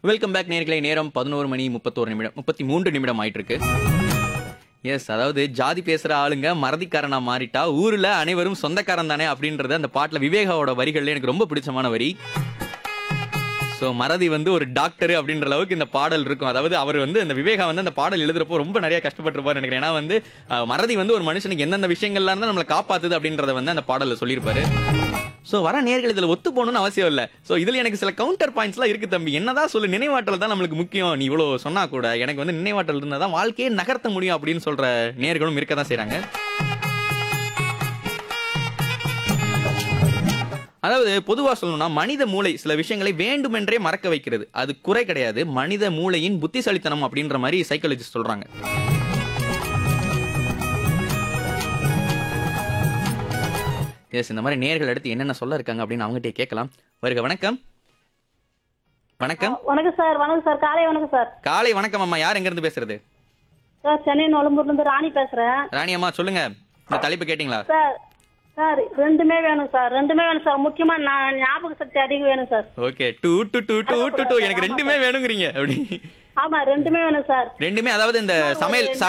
welcome back நேர்களை நேரம் பதினோரு மணி முப்பத்தோரு நிமிடம் முப்பத்தி மூன்று நிமிடம் ஆயிட்டு இருக்கு எஸ் அதாவது ஜாதி பேசுற ஆளுங்க மறதிக்காரனா மாறிட்டா ஊர்ல அனைவரும் சொந்தக்காரன் தானே அப்படின்றது அந்த பாட்டுல விவேகாவோட வரிகள்ல எனக்கு ரொம்ப பிடிச்சமான வரி ஸோ மறதி வந்து ஒரு டாக்டர் அப்படின்ற அளவுக்கு இந்த பாடல் இருக்கும் அதாவது அவர் வந்து அந்த விவேகா வந்து அந்த பாடல் எழுதுறப்போ ரொம்ப நிறைய கஷ்டப்பட்டிருப்பாரு நினைக்கிறேன் ஏன்னா வந்து அஹ், மறதி வந்து ஒரு மனுஷனுக்கு எந்தெந்த விஷயங்கள்ல இருந்தா நம்மளை காப்பாத்துது அப்படின்றத வந்து அந்த பாடல்ல சொல்லியிருப்பாரு ஸோ வர நேர்கள் இதுல ஒத்து போகணும்னு அவசியம் இல்லை ஸோ இதுல எனக்கு சில கவுண்டர் பாயிண்ட்ஸ்லாம் இருக்கு தம்பி என்னதான் சொல்லு நினைவாற்றல் தான் நம்மளுக்கு முக்கியம் நீ இவ்வளோ சொன்னா கூட எனக்கு வந்து நினைவாற்றல் இருந்தால் தான் வாழ்க்கையை நகர்த்த முடியும் அப்படின்னு சொல்ற நேர்களும் இருக்க தான் செய்றாங்க அதாவது பொதுவா சொல்லணும்னா மனித மூளை சில விஷயங்களை வேண்டுமென்றே மறக்க வைக்கிறது அது குறை கிடையாது மனித மூளையின் புத்திசாலித்தனம் அப்படின்ற மாதிரி சைக்காலஜிஸ்ட் சொல்றாங்க எஸ் இந்த மாதிரி நேர்கள் எடுத்து என்னென்ன சொல்ல இருக்காங்க அப்படின்னு அவங்ககிட்ட கேட்கலாம் வருக வணக்கம் வணக்கம் வணக்கம் சார் வணக்கம் சார் காலை வணக்கம் சார் காலை வணக்கம் அம்மா யார் எங்க இருந்து பேசுறது சார் சென்னை நொலம்பூர்ல இருந்து ராணி பேசுறேன் ராணி அம்மா சொல்லுங்க இந்த தலைப்பு கேட்டிங்களா சார் சார் ரெண்டுமே வேணும் சார் ரெண்டுமே வேணும் சார் முக்கியமா நான் ஞாபக சக்தி அதிகம் வேணும் sir okay two two two two two two எனக்கு ரெண்டுமே வேணுங்கிறீங்க அப்படி ஆமா ரெண்டுமே வேணும் சார் ரெண்டுமே அதாவது இந்த சமையல்